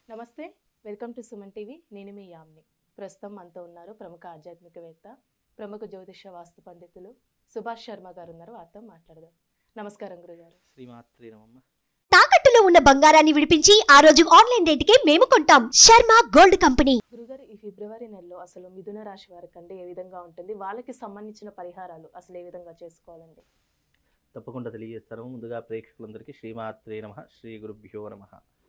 నమస్తే welcome to Suman TV నేను మీ యామ్ని ప్రస్తుతం మనతో ఉన్నారు ప్రముఖ ఆధ్యాత్మికవేత్త ప్రముఖ జ్యోతిష వాస్తు పండితులు సుభాష్ శర్మ గారు ఉన్నారు వారితో మాట్లాడదాం నమస్కారం గురుగారు శ్రీమాత్రి నమమ్మ తాకట్టులో ఉన్న బంగారాన్ని విడిపించి ఆ రోజు ఆన్లైన్ రేటుకే మేము కొంటాం శర్మ గోల్డ్ కంపెనీ గురుగారు ఈ ఫిబ్రవరి నెలలో అసలు మిథున రాశి వారికి అంటే ఏ విధంగా ఉంటుంది వాళ్ళకి సంబంధించిన పరిహారాలు అసలు ఏ విధంగా చేసుకోవాలండి తప్పకుండా తెలియజేస్తాను ముందుగా ప్రేక్షకులందరికీ శ్రీమాత్రే నమ శ్రీ గురుభ్యో నమ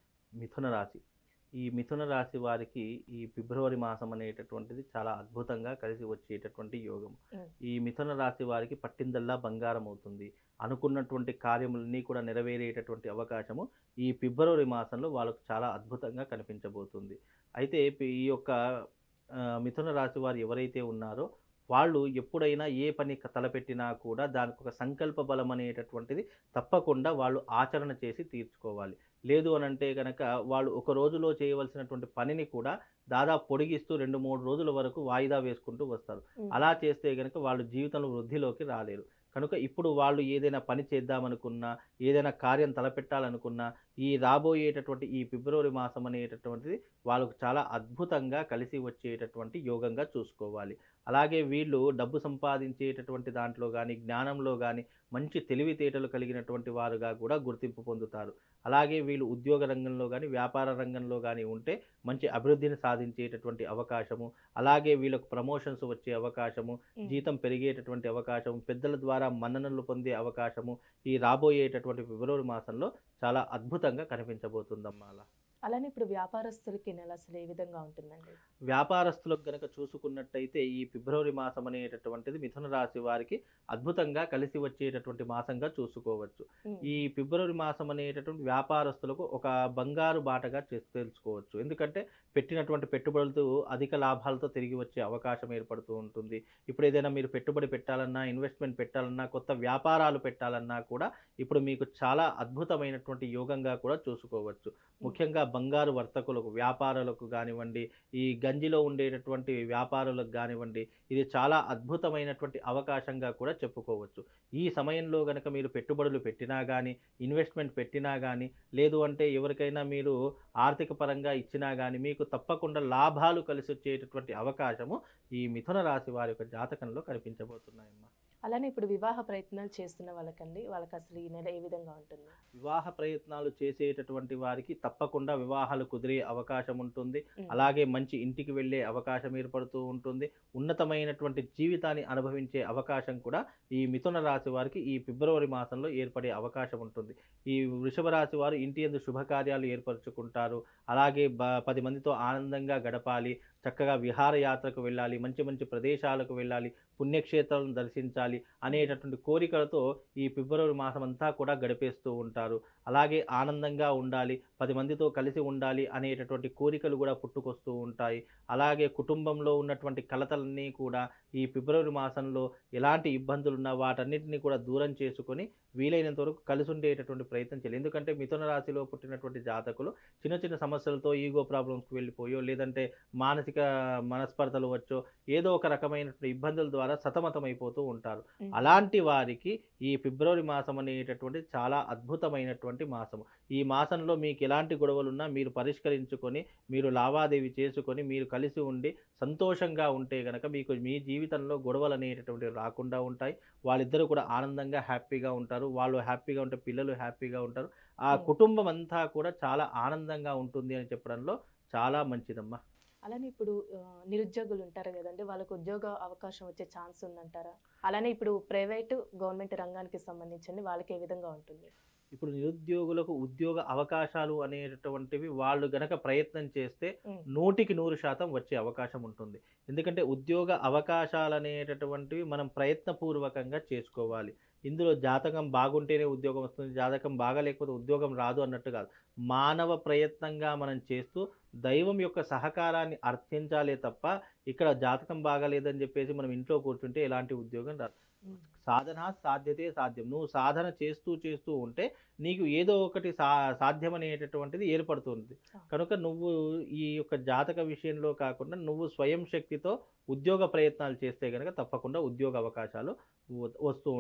మిథున రాశి ఈ మిథున రాశి వారికి ఈ ఫిబ్రవరి మాసం అనేటటువంటిది చాలా అద్భుతంగా కలిసి వచ్చేటటువంటి యోగం Mm. ఈ మిథున రాశి వారికి పట్టిందల్లా బంగారం అవుతుంది అనుకున్నటువంటి కార్యములన్నీ కూడా నెరవేరేటటువంటి అవకాశము ఈ ఫిబ్రవరి మాసంలో వాళ్ళకు చాలా అద్భుతంగా కనిపించబోతుంది అయితే పి- ఈ యొక్క ఆ, మిథున రాశి వారు ఎవరైతే ఉన్నారో వాళ్ళు ఎప్పుడైనా ఏ పని క- తలపెట్టినా కూడా దానికి ఒక సంకల్ప బలం అనేటటువంటిది తప్పకుండా వాళ్ళు ఆచరణ చేసి తీర్చుకోవాలి లేదు అని అంటే కనుక వాళ్ళు ఒక రోజులో చేయవలసినటువంటి పనిని కూడా దాదాపు పొడిగిస్తూ రెండు మూడు రోజుల వరకు వాయిదా వేసుకుంటూ వస్తారు Mm. అలా చేస్తే కనుక వాళ్ళు జీవితంలో వృద్ధిలోకి రాలేరు కనుక ఇప్పుడు వాళ్ళు ఏదైనా పని చేద్దామనుకున్నా ఏదైనా కార్యం తలపెట్టాలనుకున్నా ఈ రాబోయేటటువంటి ఈ ఫిబ్రవరి మాసం అనేటటువంటిది వాళ్ళకు చాలా అద్భుతంగా కలిసి వచ్చేటటువంటి యోగంగా చూసుకోవాలి అలాగే వీళ్ళు డబ్బు సంపాదించేటటువంటి దాంట్లో కానీ జ్ఞానంలో కానీ మంచి తెలివితేటలు కలిగినటువంటి వారుగా కూడా గుర్తింపు పొందుతారు అలాగే వీళ్ళు ఉద్యోగ రంగంలో కానీ వ్యాపార రంగంలో కానీ ఉంటే మంచి అభివృద్ధిని సాధించేటటువంటి అవకాశము అలాగే వీళ్ళకు ప్రమోషన్స్ వచ్చే అవకాశము Mm. జీతం పెరిగేటటువంటి అవకాశం పెద్దల ద్వారా మన్ననలు పొందే అవకాశము ఈ రాబోయేటటువంటి ఫిబ్రవరి మాసంలో చాలా అద్భుతంగా కనిపించబోతుందమ్మా అలా అలానే ఇప్పుడు వ్యాపారస్తులకి నెల అసలు ఏ విధంగా ఉంటుందండి వ్యాపారస్తులకు గనక చూసుకున్నట్టయితే ఈ ఫిబ్రవరి మాసం అనేటటువంటిది మిథున రాశి వారికి అద్భుతంగా కలిసి వచ్చేటటువంటి మాసంగా చూసుకోవచ్చు Mm. ఈ ఫిబ్రవరి మాసం అనేటటువంటి వ్యాపారస్తులకు ఒక బంగారు బాటగా చేసి తెలుసుకోవచ్చు ఎందుకంటే పెట్టినటువంటి పెట్టుబడులతో అధిక లాభాలతో తిరిగి వచ్చే అవకాశం ఏర్పడుతూ ఉంటుంది ఇప్పుడు ఏదైనా మీరు పెట్టుబడి పెట్టాలన్నా ఇన్వెస్ట్మెంట్ పెట్టాలన్నా కొత్త వ్యాపారాలు పెట్టాలన్నా కూడా ఇప్పుడు మీకు చాలా అద్భుతమైనటువంటి యోగంగా కూడా చూసుకోవచ్చు ముఖ్యంగా బంగారు వర్తకులకు వ్యాపారులకు కానివ్వండి ఈ గంజిలో ఉండేటటువంటి వ్యాపారులకు కానివ్వండి ఇది చాలా అద్భుతమైనటువంటి అవకాశంగా కూడా చెప్పుకోవచ్చు ఈ సమయంలో గనక మీరు పెట్టుబడులు పెట్టినా కానీ ఇన్వెస్ట్మెంట్ పెట్టినా కానీ లేదు అంటే ఎవరికైనా మీరు ఆర్థిక పరంగా ఇచ్చినా కానీ మీకు తప్పకుండా లాభాలు కలిసి వచ్చేటటువంటి అవకాశము ఈ మిథున రాశి వారి యొక్క జాతకంలో కనిపించబోతున్నాయమ్మా అలానే ఇప్పుడు వివాహ ప్రయత్నాలు చేస్తున్న వాళ్ళకండి వాళ్ళకి అసలు ఈ నెల ఏ విధంగా ఉంటుంది వివాహ ప్రయత్నాలు చేసేటటువంటి వారికి తప్పకుండా వివాహాలు కుదిరే అవకాశం ఉంటుంది Mm. అలాగే మంచి ఇంటికి వెళ్ళే అవకాశం ఏర్పడుతూ ఉంటుంది ఉన్నతమైనటువంటి జీవితాన్ని అనుభవించే అవకాశం కూడా ఈ మిథున రాశి వారికి ఈ ఫిబ్రవరి మాసంలో ఏర్పడే అవకాశం ఉంటుంది ఈ వృషభ రాశి వారు ఇంటి ఎందు శుభకార్యాలు ఏర్పరచుకుంటారు అలాగే బ పది మందితో ఆనందంగా గడపాలి చక్కగా విహారయాత్రకు వెళ్ళాలి మంచి మంచి ప్రదేశాలకు వెళ్ళాలి పుణ్యక్షేత్రాలను దర్శించాలి అనేటటువంటి కోరికలతో ఈ ఫిబ్రవరి మాసం అంతా కూడా గడిపేస్తూ ఉంటారు అలాగే ఆనందంగా ఉండాలి పది మందితో కలిసి ఉండాలి అనేటటువంటి కోరికలు కూడా పుట్టుకొస్తూ ఉంటాయి అలాగే కుటుంబంలో ఉన్నటువంటి కలతలన్నీ కూడా ఈ ఫిబ్రవరి మాసంలో ఎలాంటి ఇబ్బందులున్నా వాటన్నిటిని కూడా దూరం చేసుకొని వీలైనంత వరకు కలిసి ఉండేటటువంటి ప్రయత్నం చేయాలి ఎందుకంటే మిథున రాశిలో పుట్టినటువంటి జాతకులు చిన్న చిన్న సమస్యలతో ఈగో ప్రాబ్లమ్స్కి వెళ్ళిపోయో లేదంటే మానసిక మనస్పర్ధలు వచ్చో ఏదో ఒక రకమైనటువంటి ఇబ్బందుల ద్వారా సతమతమైపోతూ ఉంటారు Mm. అలాంటి వారికి ఈ ఫిబ్రవరి మాసం అనేటటువంటి చాలా అద్భుతమైనటువంటి మాసం ఈ మాసంలో మీకు ఎలాంటి గొడవలున్నా మీరు పరిష్కరించుకొని మీరు లావాదేవీ చేసుకొని మీరు కలిసి ఉండి సంతోషంగా ఉంటే గనక మీకు మీ జీవితంలో గొడవలు అనేటటువంటివి రాకుండా ఉంటాయి వాళ్ళిద్దరూ కూడా ఆనందంగా హ్యాపీగా ఉంటారు వాళ్ళు హ్యాపీగా ఉంటే పిల్లలు హ్యాపీగా ఉంటారు ఆ Hmm. కుటుంబం అంతా కూడా చాలా ఆనందంగా ఉంటుంది అని చెప్పడంలో చాలా మంచిదమ్మా అలానే ఇప్పుడు ఆ, నిరుద్యోగులు ఉంటారు కదండి వాళ్ళకు ఉద్యోగ అవకాశం వచ్చే ఛాన్స్ ఉందంటారా అలానే ఇప్పుడు ప్రైవేటు గవర్నమెంట్ రంగానికి సంబంధించింది వాళ్ళకి ఏ విధంగా ఉంటుంది ఇప్పుడు నిరుద్యోగులకు ఉద్యోగ అవకాశాలు అనేటటువంటివి వాళ్ళు గనక ప్రయత్నం చేస్తే ఉమ్. నూటికి నూరు శాతం వచ్చే అవకాశం ఉంటుంది ఎందుకంటే ఉద్యోగ అవకాశాలు అనేటటువంటివి మనం ప్రయత్నపూర్వకంగా చేసుకోవాలి ఇందులో జాతకం బాగుంటేనే ఉద్యోగం వస్తుంది జాతకం బాగాలేకపోతే ఉద్యోగం రాదు అన్నట్టు కాదు మానవ ప్రయత్నంగా మనం చేస్తూ దైవం యొక్క సహకారాన్ని అర్థించాలే తప్ప ఇక్కడ జాతకం బాగాలేదని చెప్పేసి మనం ఇంట్లో కూర్చుంటే ఎలాంటి ఉద్యోగం రాదు ఉమ్. సాధన సాధ్యతే సాధ్యం నువ్వు సాధన చేస్తూ చేస్తూ ఉంటే నీకు ఏదో ఒకటి సా సాధ్యం అనేటటువంటిది ఏర్పడుతుంది ఆ. కనుక నువ్వు ఈ యొక్క జాతక విషయంలో కాకుండా నువ్వు స్వయం శక్తితో ఉద్యోగ ప్రయత్నాలు చేస్తే కనుక తప్పకుండా ఉద్యోగ అవకాశాలు వ- వస్తూ ఉంటాయి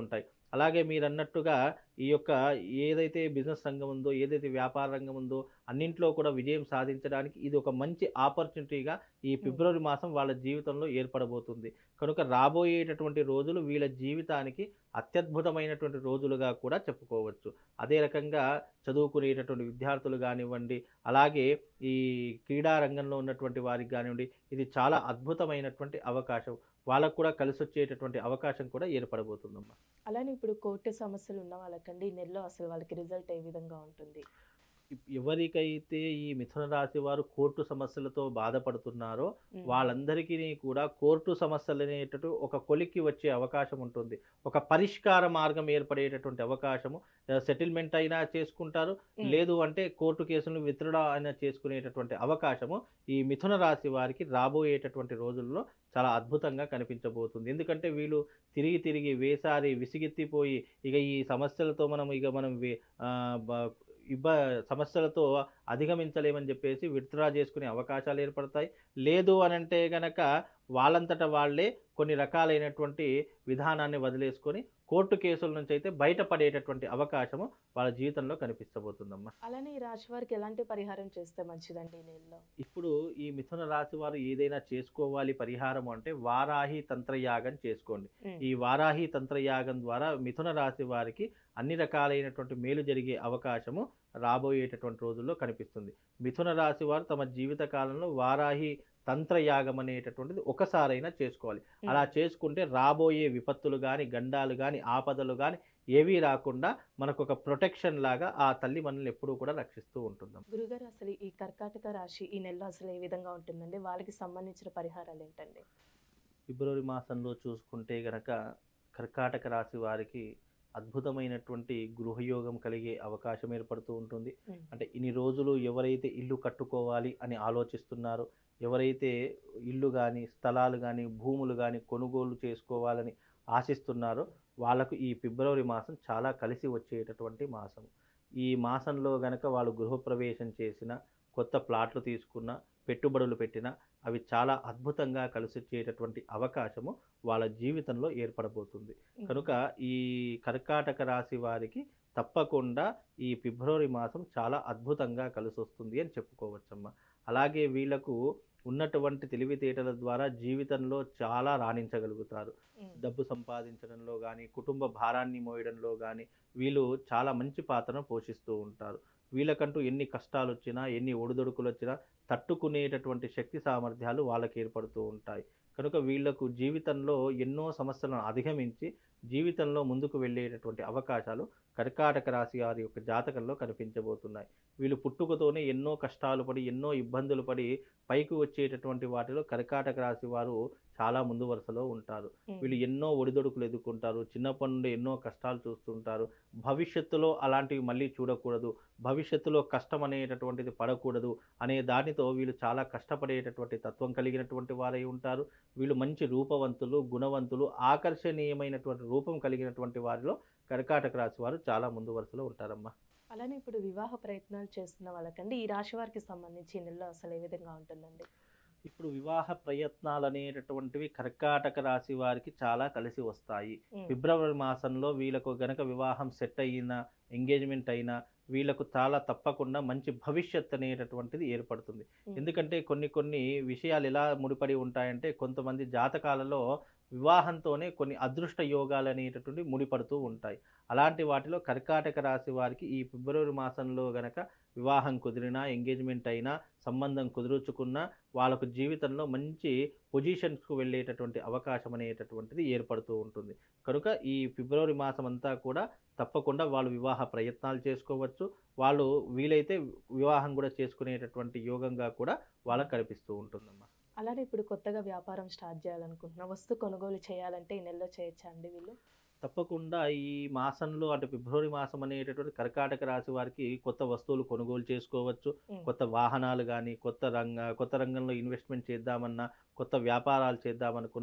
అలాగే మీరు అన్నట్టుగా ఈ యొక్క ఏదైతే బిజినెస్ రంగం ఉందో ఏదైతే వ్యాపార రంగం ఉందో అన్నింట్లో కూడా విజయం సాధించడానికి ఇది ఒక మంచి ఆపర్చునిటీగా ఈ ఫిబ్రవరి మాసం వాళ్ళ జీవితంలో ఏర్పడబోతుంది కనుక రాబోయేటటువంటి రోజులు వీళ్ళ జీవితానికి అత్యద్భుతమైనటువంటి రోజులుగా కూడా చెప్పుకోవచ్చు అదే రకంగా చదువుకునేటటువంటి విద్యార్థులు కానివ్వండి అలాగే ఈ క్రీడా రంగంలో ఉన్నటువంటి వారికి కానివ్వండి ఇది చాలా అద్భుతమైనటువంటి అవకాశం వాళ్ళకు కూడా కలిసి వచ్చేటటువంటి అవకాశం కూడా ఏర్పడబోతుందమ్మా అలానే ఇప్పుడు కోర్టు సమస్యలు ఉన్న వాళ్ళకండి ఈ నెలలో అసలు వాళ్ళకి రిజల్ట్ ఏ విధంగా ఉంటుంది ఇప్- ఎవరికైతే ఈ మిథున రాశి వారు కోర్టు సమస్యలతో బాధపడుతున్నారో ఉమ్. వాళ్ళందరికీ కూడా కోర్టు సమస్యలు అనేటట్టు ఒక కొలిక్కి వచ్చే అవకాశం ఉంటుంది ఒక పరిష్కార మార్గం ఏర్పడేటటువంటి అవకాశము సెటిల్మెంట్ అయినా చేసుకుంటారు ఉమ్. లేదు అంటే కోర్టు కేసులను విత్డ్రా అయినా చేసుకునేటటువంటి అవకాశము ఈ మిథున రాశి వారికి రాబోయేటటువంటి రోజుల్లో చాలా అద్భుతంగా కనిపించబోతుంది ఎందుకంటే వీళ్ళు తిరిగి తిరిగి వేసారి విసిగెత్తిపోయి ఇక ఈ సమస్యలతో మనం ఇక మనం వే- ఆ, బ- ఇబ్బ సమస్యలతో అధిగమించలేమని చెప్పేసి విత్డ్రా చేసుకునే అవకాశాలు ఏర్పడతాయి లేదు అని అంటే గనక వాళ్ళంతట వాళ్ళే కొన్ని రకాలైనటువంటి విధానాన్ని వదిలేసుకొని కోర్టు కేసుల నుంచి అయితే బయటపడేటటువంటి అవకాశము వాళ్ళ జీవితంలో కనిపించబోతుందమ్మా అలానే ఈ రాశి వారికి ఎలాంటి పరిహారం చేస్తే మంచిదండి ఈ నెలలో ఇప్పుడు ఈ మిథున రాశి వారు ఏదైనా చేసుకోవాలి పరిహారం అంటే వారాహి తంత్రయాగం చేసుకోండి ఉమ్. ఈ వారాహి తంత్రయాగం ద్వారా మిథున రాశి వారికి అన్ని రకాలైనటువంటి మేలు జరిగే అవకాశము రాబోయేటటువంటి రోజుల్లో కనిపిస్తుంది మిథున రాశి వారు తమ జీవిత కాలంలో వారాహి తంత్రయాగం అనేటటువంటిది ఒకసారైనా చేసుకోవాలి ఉమ్. అలా చేసుకుంటే రాబోయే విపత్తులు కానీ గండాలు కానీ ఆపదలు కానీ ఏవీ రాకుండా మనకు ఒక ప్రొటెక్షన్ లాగా ఆ తల్లి మనల్ని ఎప్పుడూ కూడా రక్షిస్తూ ఉంటుంది గురుగారు అసలు ఈ కర్కాటక రాశి ఈ నెలలో అసలు ఏ విధంగా ఉంటుందండి వాళ్ళకి సంబంధించిన పరిహారాలు ఏంటండి ఫిబ్రవరి మాసంలో చూసుకుంటే గనక కర్కాటక రాశి వారికి అద్భుతమైనటువంటి గృహయోగం కలిగే అవకాశం ఏర్పడుతూ ఉంటుంది ఉమ్. అంటే ఇన్ని రోజులు ఎవరైతే ఇల్లు కట్టుకోవాలి అని ఆలోచిస్తున్నారో ఎవరైతే ఇల్లు కానీ స్థలాలు కానీ భూములు కానీ కొనుగోలు చేసుకోవాలని ఆశిస్తున్నారో వాళ్ళకు ఈ ఫిబ్రవరి మాసం చాలా కలిసి వచ్చేటటువంటి మాసం ఈ మాసంలో గనక వాళ్ళు గృహప్రవేశం చేసిన కొత్త ప్లాట్లు తీసుకున్న పెట్టుబడులు పెట్టినా అవి చాలా అద్భుతంగా కలిసి వచ్చేటటువంటి అవకాశము వాళ్ళ జీవితంలో ఏర్పడబోతుంది ఉమ్. కనుక ఈ కర్కాటక రాశి వారికి తప్పకుండా ఈ ఫిబ్రవరి మాసం చాలా అద్భుతంగా కలిసి వస్తుంది అని చెప్పుకోవచ్చమ్మా అలాగే వీళ్ళకు ఉన్నటువంటి తెలివితేటల ద్వారా జీవితంలో చాలా రాణించగలుగుతారు ఉమ్. డబ్బు సంపాదించడంలో కానీ కుటుంబ భారాన్ని మోయడంలో కానీ వీళ్ళు చాలా మంచి పాత్రను పోషిస్తూ ఉంటారు వీళ్ళకంటూ ఎన్ని కష్టాలు వచ్చినా ఎన్ని ఒడిదొడుకులు వచ్చినా తట్టుకునేటటువంటి శక్తి సామర్థ్యాలు వాళ్ళకి ఏర్పడుతూ ఉంటాయి కనుక వీళ్లకు జీవితంలో ఎన్నో సమస్యలను అధిగమించి జీవితంలో ముందుకు వెళ్ళేటటువంటి అవకాశాలు కర్కాటక రాశి వారి యొక్క జాతకంలో కనిపించబోతున్నాయి వీళ్ళు పుట్టుకతోనే ఎన్నో కష్టాలు పడి ఎన్నో ఇబ్బందులు పడి పైకి వచ్చేటటువంటి వాటిలో కర్కాటక రాశి వారు చాలా ముందు వరుసలో ఉంటారు ఉమ్. వీళ్ళు ఎన్నో ఒడిదొడుకులు ఎదుర్కొంటారు చిన్నప్పటి నుండి ఎన్నో కష్టాలు చూస్తుంటారు భవిష్యత్తులో అలాంటివి మళ్ళీ చూడకూడదు భవిష్యత్తులో కష్టం అనేటటువంటిది పడకూడదు అనే దానితో వీళ్ళు చాలా కష్టపడేటటువంటి తత్వం కలిగినటువంటి వారై ఉంటారు వీళ్ళు మంచి రూపవంతులు గుణవంతులు ఆకర్షణీయమైనటువంటి రూపం కలిగినటువంటి వారిలో కర్కాటక రాశి వారు చాలా ముందు వరుసలో ఉంటారమ్మా అలానే ఇప్పుడు వివాహ ప్రయత్నాలు చేస్తున్న వాళ్ళకండి ఈ రాశి వారికి సంబంధించి ఈ నెలలో అసలు ఏ విధంగా ఉంటుందండి ఇప్పుడు వివాహ ప్రయత్నాలు అనేటటువంటివి కర్కాటక రాశి వారికి చాలా కలిసి వస్తాయి ఉమ్. ఫిబ్రవరి మాసంలో వీళ్ళకు గనక వివాహం సెట్ అయినా ఎంగేజ్మెంట్ అయినా వీళ్ళకు చాలా తప్పకుండా మంచి భవిష్యత్ అనేటటువంటిది ఏర్పడుతుంది ఉమ్. ఎందుకంటే కొన్ని కొన్ని విషయాలు ఎలా ముడిపడి ఉంటాయంటే కొంతమంది జాతకాలలో వివాహంతోనే కొన్ని అదృష్ట యోగాలు అనేటటువంటి ముడిపడుతూ ఉంటాయి అలాంటి వాటిలో కర్కాటక రాశి వారికి ఈ ఫిబ్రవరి మాసంలో గనక వివాహం కుదిరినా ఎంగేజ్మెంట్ అయినా సంబంధం కుదుర్చుకున్నా వాళ్ళకు జీవితంలో మంచి పొజిషన్స్కు వెళ్ళేటటువంటి అవకాశం అనేటటువంటిది ఏర్పడుతూ ఉంటుంది కనుక ఈ ఫిబ్రవరి మాసం అంతా కూడా తప్పకుండా వాళ్ళు వివాహ ప్రయత్నాలు చేసుకోవచ్చు వాళ్ళు వీలైతే వివాహం కూడా చేసుకునేటటువంటి యోగంగా కూడా వాళ్ళకు కనిపిస్తూ ఉంటుందమ్మా అలానే ఇప్పుడు కొత్తగా వ్యాపారం స్టార్ట్ చేయాలనుకుంటున్నా వస్తు కొనుగోలు చేయాలంటే ఈ నెలలో చేయొచ్చా అండి వీళ్ళు తప్పకుండా ఈ మాసంలో అంటే ఫిబ్రవరి మాసం అనేటటువంటి కర్కాటక రాశి వారికి కొత్త వస్తువులు కొనుగోలు చేసుకోవచ్చు ఉమ్. కొత్త వాహనాలు కానీ కొత్త రంగ కొత్త రంగంలో ఇన్వెస్ట్మెంట్ చేద్దామన్నా కొత్త వ్యాపారాలు చేద్దామనుకున్నా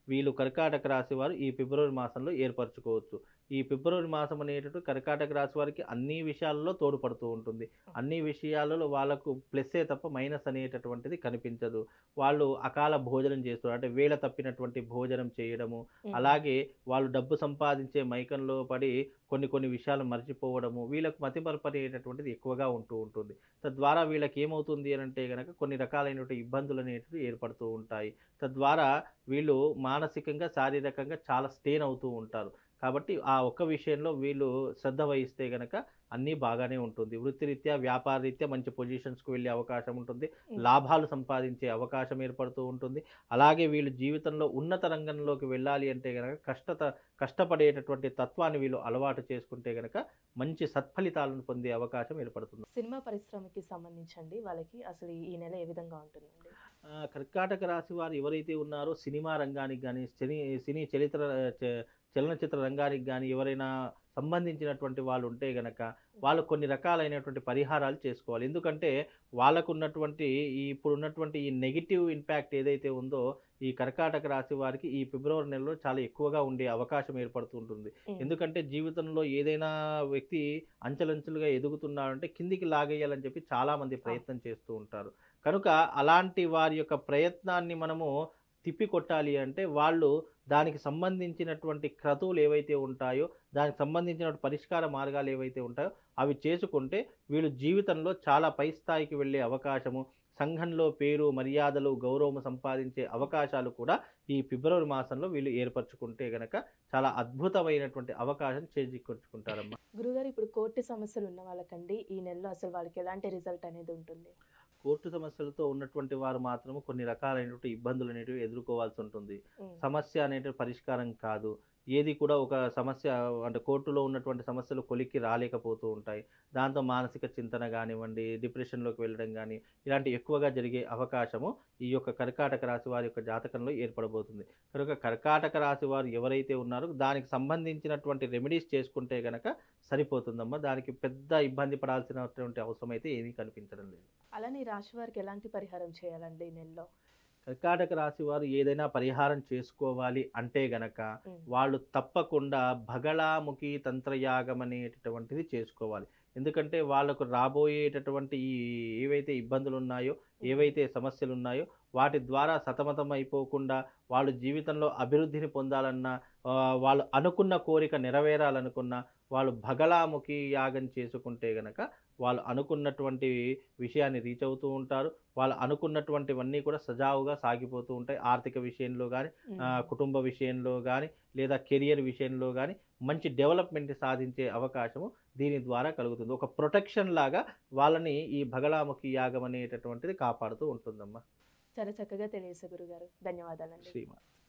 వీళ్ళు కర్కాటక రాశి వారు ఈ ఫిబ్రవరి మాసంలో ఏర్పరచుకోవచ్చు ఈ ఫిబ్రవరి మాసం అనేటటువంటి కర్కాటక రాశి వారికి అన్ని విషయాలలో తోడ్పడుతూ ఉంటుంది అన్ని విషయాలలో వాళ్ళకు ప్లస్సే తప్ప మైనస్ అనేటటువంటిది కనిపించదు వాళ్ళు అకాల భోజనం చేస్తారు అంటే వేళ తప్పినటువంటి భోజనం చేయడము ఉమ్. అలాగే వాళ్ళు డబ్బు సంపాదించే మైకంలో పడి కొన్ని కొన్ని విషయాలు మర్చిపోవడము వీళ్ళకు మతిమరపు అనేటటువంటిది ఎక్కువగా ఉంటూ ఉంటుంది తద్వారా వీళ్ళకి ఏమవుతుంది అని అంటే కనుక కొన్ని రకాలైనటువంటి ఇబ్బందులు అనేటివి ఏర్పడుతూ ఉంటాయి తద్వారా వీళ్ళు మానసికంగా శారీరకంగా చాలా స్టెయిన్ అవుతూ ఉంటారు కాబట్టి ఆ ఒక్క విషయంలో వీళ్ళు శ్రద్ధ వహిస్తే గనక అన్నీ బాగానే ఉంటుంది వృత్తిరీత్యా వ్యాపార రీత్యా మంచి పొజిషన్స్కి వెళ్ళే అవకాశం ఉంటుంది ఉమ్. లాభాలు సంపాదించే అవకాశం ఏర్పడుతూ ఉంటుంది అలాగే వీళ్ళు జీవితంలో ఉన్నత రంగంలోకి వెళ్ళాలి అంటే గనక కష్టత కష్టపడేటటువంటి తత్వాన్ని వీళ్ళు అలవాటు చేసుకుంటే గనక మంచి సత్ఫలితాలను పొందే అవకాశం ఏర్పడుతుంది సినిమా పరిశ్రమకి సంబంధించండి వాళ్ళకి అసలు ఈ- ఈ నెల ఏ విధంగా ఉంటుందండి ఆ, కర్కాటక రాశి వారు ఎవరైతే ఉన్నారో సినిమా రంగానికి కానీ సినీ సినీ చరిత్ర చ- చలనచిత్ర రంగానికి కానీ ఎవరైనా సంబంధించినటువంటి వాళ్ళు ఉంటే గనక వాళ్ళు కొన్ని రకాలైనటువంటి పరిహారాలు చేసుకోవాలి ఎందుకంటే వాళ్ళకు ఉన్నటువంటి ఈ ఇప్పుడు ఉన్నటువంటి ఈ నెగిటివ్ ఇంపాక్ట్ ఏదైతే ఉందో ఈ కర్కాటక రాశి వారికి ఈ ఫిబ్రవరి నెలలో చాలా ఎక్కువగా ఉండే అవకాశం ఏర్పడుతుంటుంది ఉమ్. ఎందుకంటే జీవితంలో ఏదైనా వ్యక్తి అంచెలంచెలుగా ఎదుగుతున్నాడంటే కిందికి లాగేయాలని చెప్పి చాలా మంది ప్రయత్నం చేస్తూ ఉంటారు కనుక అలాంటి వారి యొక్క ప్రయత్నాన్ని మనము తిప్పి కొట్టాలి అంటే వాళ్ళు దానికి సంబంధించినటువంటి క్రతువులు ఏవైతే ఉంటాయో దానికి సంబంధించిన పరిష్కార మార్గాలు ఏవైతే ఉంటాయో అవి చేసుకుంటే వీళ్ళు జీవితంలో చాలా పై స్థాయికి వెళ్ళే అవకాశము సంఘంలో పేరు మర్యాదలు గౌరవం సంపాదించే అవకాశాలు కూడా ఈ ఫిబ్రవరి మాసంలో వీళ్ళు ఏర్పరచుకుంటే గనక చాలా అద్భుతమైనటువంటి అవకాశం చేజిక్కొచ్చుకుంటారమ్మా గురుగారు ఇప్పుడు కోర్టు సమస్యలు ఉన్న వాళ్ళకండి ఈ నెలలో అసలు వాళ్ళకి ఎలాంటి రిజల్ట్ అనేది ఉంటుంది కోర్టు సమస్యలతో ఉన్నటువంటి వారు మాత్రము కొన్ని రకాలైనటువంటి ఇబ్బందులు అనేటివి ఎదుర్కోవాల్సి ఉంటుంది ఉమ్. సమస్య అనేటివి పరిష్కారం కాదు ఏది కూడా ఒక సమస్య అంటే కోర్టులో ఉన్నటువంటి సమస్యలు కొలిక్కి రాలేకపోతూ ఉంటాయి దాంతో మానసిక చింతన కానివ్వండి డిప్రెషన్లోకి వెళ్ళడం కానీ ఇలాంటి ఎక్కువగా జరిగే అవకాశము ఈ యొక్క కర్కాటక రాశి వారి యొక్క జాతకంలో ఏర్పడబోతుంది కనుక కర్కాటక రాశి వారు ఎవరైతే ఉన్నారో దానికి సంబంధించినటువంటి రెమెడీస్ చేసుకుంటే గనక సరిపోతుందమ్మా దానికి పెద్ద ఇబ్బంది పడాల్సినటువంటి అవసరం అయితే ఏమీ కనిపించడం లేదు అలానే ఈ రాశి వారికి ఎలాంటి పరిహారం చేయాలండి ఈ నెలలో కర్కాటక రాశి వారు ఏదైనా పరిహారం చేసుకోవాలి అంటే గనక ఉమ్. వాళ్ళు తప్పకుండా భగళాముఖి తంత్రయాగం అనేటటువంటిది చేసుకోవాలి ఎందుకంటే వాళ్ళకు రాబోయేటటువంటి ఈ ఏవైతే ఇబ్బందులు ఉన్నాయో ఏవైతే సమస్యలు ఉన్నాయో వాటి ద్వారా సతమతం అయిపోకుండా వాళ్ళు జీవితంలో అభివృద్ధిని పొందాలన్నా ఆ, వాళ్ళు అనుకున్న కోరిక నెరవేరాలనుకున్నా వాళ్ళు భగళాముఖి యాగం చేసుకుంటే గనక వాళ్ళు అనుకున్నటువంటి విషయాన్ని రీచ్ అవుతూ ఉంటారు వాళ్ళు అనుకున్నటువంటివన్నీ కూడా సజావుగా సాగిపోతూ ఉంటాయి ఆర్థిక విషయంలో కానీ ఉమ్. ఆ, కుటుంబ విషయంలో కానీ లేదా కెరియర్ విషయంలో కానీ మంచి డెవలప్మెంట్ సాధించే అవకాశము దీని ద్వారా కలుగుతుంది ఒక ప్రొటెక్షన్ లాగా వాళ్ళని ఈ భగళాముఖి యాగం అనేటటువంటిది కాపాడుతూ ఉంటుందమ్మా చాలా చక్కగా తెలియసే గురుగారు ధన్యవాదాలండి శ్రీమా